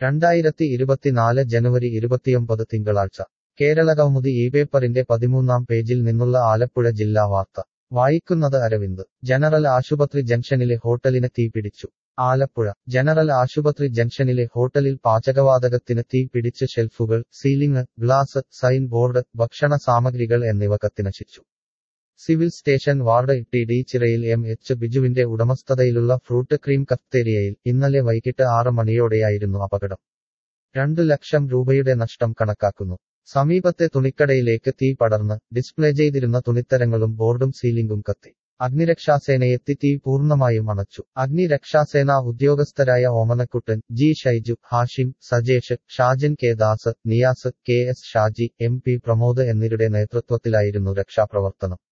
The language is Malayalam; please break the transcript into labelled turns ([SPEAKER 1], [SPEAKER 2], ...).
[SPEAKER 1] രണ്ടായിരത്തി ഇരുപത്തിനാല് ജനുവരി ഇരുപത്തിയൊമ്പത് തിങ്കളാഴ്ച കേരളകൗമുദി ഈ പേപ്പറിന്റെ പതിമൂന്നാം പേജിൽ നിന്നുള്ള ആലപ്പുഴ ജില്ലാ വാർത്ത വായിക്കുന്നത് അരവിന്ദ് ജനറൽ ആശുപത്രി ജംഗ്ഷനിലെ ഹോട്ടലിന് തീപിടിച്ചു ആലപ്പുഴ ജനറൽ ആശുപത്രി ജംഗ്ഷനിലെ ഹോട്ടലിൽ പാചകവാതകത്തിന് തീ പിടിച്ച് ഷെൽഫുകൾ സീലിംഗ് ഗ്ലാസ് സൈൻ ബോർഡ് ഭക്ഷണ സാമഗ്രികൾ എന്നിവ കത്തിനശിച്ചു civil station ward T D Chirayil M H ബിജുവിന്റെ ഉടമസ്ഥതയിലുള്ള ഫ്രൂട്ട് ക്രീം കഫ്തേരിയയിൽ ഇന്നലെ വൈകിട്ട് ആറ് മണിയോടെയായിരുന്നു അപകടം രണ്ടു ലക്ഷം രൂപയുടെ നഷ്ടം കണക്കാക്കുന്നു സമീപത്തെ തുണിക്കടയിലേക്ക് തീ പടർന്ന് ഡിസ്പ്ലേ ചെയ്തിരുന്ന തുണിത്തരങ്ങളും ബോർഡും സീലിംഗും കത്തി അഗ്നിരക്ഷാസേനയെത്തി തീ പൂർണ്ണമായും അണച്ചു അഗ്നിരക്ഷാസേന ഉദ്യോഗസ്ഥരായ Omanakuttan G Shaiju Hashim Sajesh Shajan K Das Niyas K S Shaji M P Pramod എന്നിവരുടെ നേതൃത്വത്തിലായിരുന്നു രക്ഷാപ്രവർത്തനം